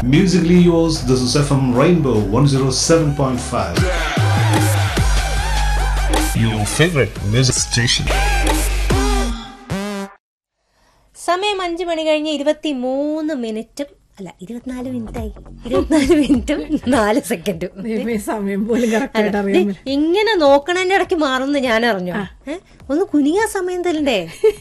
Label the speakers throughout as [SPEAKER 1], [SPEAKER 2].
[SPEAKER 1] Musically yours, this is FM Rainbow 107.5. Your favorite music station.
[SPEAKER 2] സമയം അഞ്ചു മണി കഴിഞ്ഞ് ഇരുപത്തി മൂന്ന് മിനിറ്റും അല്ല ഇരുപത്തിനാല് മിനിറ്റായി ഇരുപത്തിനാല് മിനിറ്റും നാല് സെക്കൻഡും
[SPEAKER 3] ദൈവമേ, സമയം പോലും കറക്റ്റ് ആയിട്ട് അറിയാൻ
[SPEAKER 2] ദേ, ഇങ്ങനെ നോക്കണതിന്റെ ഇടയ്ക്ക് മാറുന്നു ഞാൻ അറിഞ്ഞു ഏ? ഒന്ന് കുനിയാ സമയം തരണ്ടേ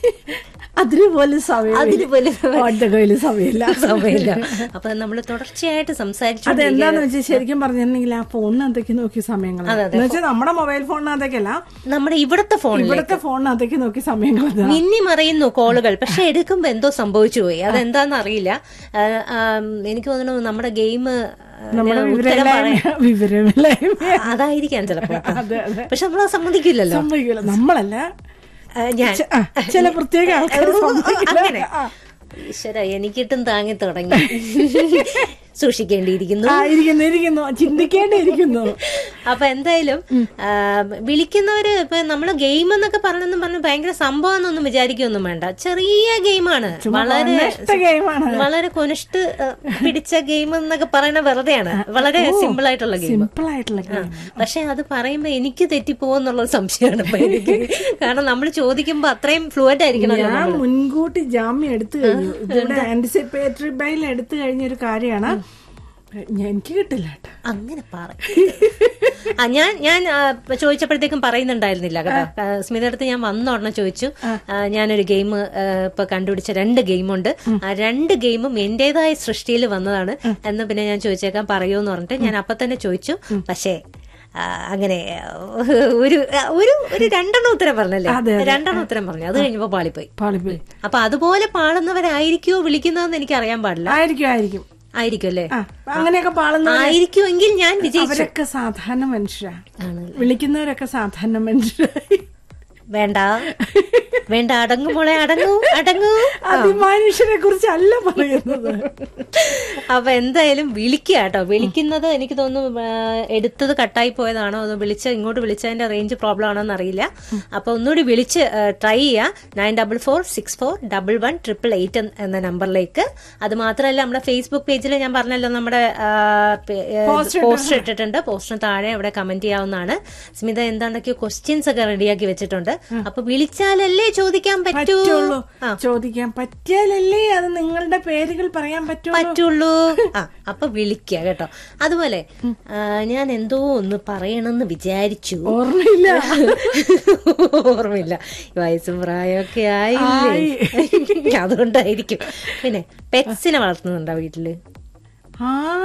[SPEAKER 3] അതിന് പോലും സമയം
[SPEAKER 2] അതിന് പോലും
[SPEAKER 3] ഒറ്റ കയ്യില് സമയമില്ല
[SPEAKER 2] സമയമില്ല അപ്പൊ നമ്മൾ തുടർച്ചയായിട്ട് സംസാരിച്ചു
[SPEAKER 3] അതെന്താന്ന് വെച്ചാൽ ശരിക്കും പറഞ്ഞിട്ടുണ്ടെങ്കിൽ ആ ഫോണിനകത്തേക്ക് നോക്കി സമയങ്ങൾ എന്ന് വെച്ചാൽ നമ്മുടെ മൊബൈൽ ഫോണിനകത്തേക്കല്ല
[SPEAKER 2] നമ്മുടെ ഇവിടത്തെ ഫോണിൽ
[SPEAKER 3] ഇവിടുത്തെ ഫോണിനകത്തേക്ക് നോക്കി സമയങ്ങൾ
[SPEAKER 2] മിന്നി മറയുന്നു കോളുകൾ പക്ഷെ എടുക്കുമ്പോ എന്തോ സംഭവിച്ചു പോയി അതെന്താന്ന് അറിയില്ല ആ, ആ, എനിക്ക് തോന്നുന്നു നമ്മുടെ ഗെയിം
[SPEAKER 3] നമ്മുടെ
[SPEAKER 2] ഉത്തരം പറയാൻ
[SPEAKER 3] വിവരമില്ലായ്മ വിവരമില്ലായ്മ
[SPEAKER 2] അതായിരിക്കാം ചിലപ്പോ
[SPEAKER 3] അതെ അതെ
[SPEAKER 2] പക്ഷെ നമ്മളത് സമ്മതിക്കില്ലല്ലോ
[SPEAKER 3] സംഭവിക്കില്ല നമ്മളല്ല
[SPEAKER 2] ആ, ഞാൻ
[SPEAKER 3] ചെ- ആ, ചില പ്രത്യേക ആൾക്കാർ
[SPEAKER 2] ഓ,
[SPEAKER 3] സമ്മതിക്കില്ല.
[SPEAKER 2] അങ്ങനെ
[SPEAKER 3] ആ.
[SPEAKER 2] ഈശ്വര എനിക്കിട്ടും താങ്ങി തുടങ്ങി സൂക്ഷിക്കേണ്ടിയിരിക്കുന്നു
[SPEAKER 3] ആ, ഇരിക്കുന്നു ഇരിക്കുന്നു ചിന്തിക്കേണ്ടിയിരിക്കുന്നു
[SPEAKER 2] അപ്പൊ എന്തായാലും ആ, വിളിക്കുന്നവര് ഇപ്പൊ നമ്മള് ഗെയിം എന്നൊക്കെ പറഞ്ഞെന്നും പറഞ്ഞു ഭയങ്കര സംഭവം വിചാരിക്കൊന്നും വേണ്ട ചെറിയ ഗെയിമാണ് വളരെ
[SPEAKER 3] കൊനഷ്ട ഗെയിമാണ്.
[SPEAKER 2] വളരെ കൊനിഷ്ട് ആ, പിടിച്ച ഗെയിം എന്നൊക്കെ പറയുന്ന വെറുതെയാണ് വളരെ സിമ്പിൾ ആയിട്ടുള്ള ഗെയിം
[SPEAKER 3] സിമ്പിൾ ആയിട്ടുള്ള ഗെയിം
[SPEAKER 2] പക്ഷെ അത് പറയുമ്പോ എനിക്ക് തെറ്റിപ്പോന്നുള്ള സംശയമാണ് ഇപ്പൊ എനിക്ക് കാരണം നമ്മൾ ചോദിക്കുമ്പോ അത്രയും ഫ്ലുവന്റ് ആയിരിക്കണമല്ലോ
[SPEAKER 3] ഞാൻ മുൻകൂട്ടി ജാമ്യം എടുത്തു കഴിഞ്ഞു ഇതിവിടെ ആന്റിസിപ്പേറ്ററി ബൈൽ എടുത്തു കഴിഞ്ഞ ഒരു കാര്യമാണ് ഞാൻ- എനിക്ക് കിട്ടില്ല കേട്ടോ
[SPEAKER 2] അങ്ങനെ പറ ആ ഞാൻ ഞാൻ ആ, ചോദിച്ചപ്പോഴത്തേക്കും പറയുന്നുണ്ടായിരുന്നില്ല കേട്ടോ ആ, സ്മിത അടുത്ത് ഞാൻ വന്ന ഉടനെ ചോദിച്ചു ആ, ഞാനൊരു ഗെയിം ഇപ്പൊ കണ്ടുപിടിച്ച രണ്ട് ഗെയിമുണ്ട് ആ രണ്ട് ഗെയിമും എന്റേതായ സൃഷ്ടിയിൽ വന്നതാണ് എന്ന് പിന്നെ ഞാൻ ചോദിച്ചേക്കാൻ പറയുമെന്ന് പറഞ്ഞിട്ട് ഞാൻ അപ്പൊ തന്നെ ചോദിച്ചു പക്ഷേ ആ, അങ്ങനെ ഒരു ഒരു ഒരു രണ്ടെണ്ണം ഉത്തരം പറഞ്ഞല്ലേ രണ്ടെണ്ണം ഉത്തരം പറഞ്ഞു അത് കഴിഞ്ഞപ്പോ പാളിപ്പോയി
[SPEAKER 3] പാളിപ്പോയി
[SPEAKER 2] അപ്പൊ അതുപോലെ പാടുന്നവരായിരിക്കുമോ വിളിക്കുന്നതെന്ന് എനിക്ക് അറിയാൻ പാടില്ല
[SPEAKER 3] ആയിരിക്കും ആയിരിക്കും
[SPEAKER 2] ആയിരിക്കും അല്ലേ
[SPEAKER 3] ആ അങ്ങനെയൊക്കെ പാളുന്ന
[SPEAKER 2] ആയിരിക്കുമെങ്കിൽ ഞാൻ വിജയിച്ചു
[SPEAKER 3] അവരൊക്കെ സാധാരണ മനുഷ്യരാണ് വിളിക്കുന്നവരൊക്കെ സാധാരണ മനുഷ്യരായി
[SPEAKER 2] വേണ്ട വേണ്ട അടങ്ങു മോളെ അടങ്ങൂ അടങ്ങൂ
[SPEAKER 3] അതിമനുഷ്യരെ കുറിച്ച് അല്ല പറയുന്നത്
[SPEAKER 2] അപ്പൊ എന്തായാലും വിളിക്കുക കേട്ടോ വിളിക്കുന്നത് എനിക്ക് തോന്നുന്നു ആ, എടുത്തത് കട്ടായി പോയതാണോ അതോ വിളിച്ച ഇങ്ങോട്ട് വിളിച്ചതിന്റെ റേഞ്ച് പ്രോബ്ലം ആണോ എന്നറിയില്ല അപ്പൊ ഒന്നുകൂടി വിളിച്ച് ട്രൈ ചെയ്യുക nine double four six four double one triple eight എന്ന നമ്പറിലേക്ക് അത് മാത്രമല്ല നമ്മുടെ ഫേസ്ബുക്ക് പേജിൽ ഞാൻ പറഞ്ഞല്ലോ നമ്മുടെ പോസ്റ്റർ ഇട്ടിട്ടുണ്ട് പോസ്റ്ററിന് താഴെ അവിടെ കമന്റ് ചെയ്യാവുന്നതാണ് സ്മിത എന്താണ്ടൊക്കെയോ ക്വസ്റ്റ്യൻസ് ഒക്കെ റെഡിയാക്കി വെച്ചിട്ടുണ്ട് അപ്പൊ വിളിച്ചാലല്ലേ ചോദിക്കാൻ പറ്റൂ
[SPEAKER 3] പറ്റുള്ളൂ ചോദിക്കാൻ പറ്റിയാലല്ലേ അത് നിങ്ങളുടെ പേരുകൾ പറയാൻ പറ്റുള്ളൂ
[SPEAKER 2] പറ്റുള്ളൂ ആ അപ്പൊ വിളിക്കുക കേട്ടോ അതുപോലെ ആ, ഞാൻ എന്തോ ഒന്ന് പറയണമെന്ന് വിചാരിച്ചു
[SPEAKER 3] ഓർമ്മയില്ല
[SPEAKER 2] ഓർമ്മയില്ല വയസ്സും പ്രായമൊക്കെ ആയില്ലേ അതുകൊണ്ടായിരിക്കും പിന്നെ പെറ്റ്സിനെ വളർത്തുന്നുണ്ടോ വീട്ടില്
[SPEAKER 3] ആ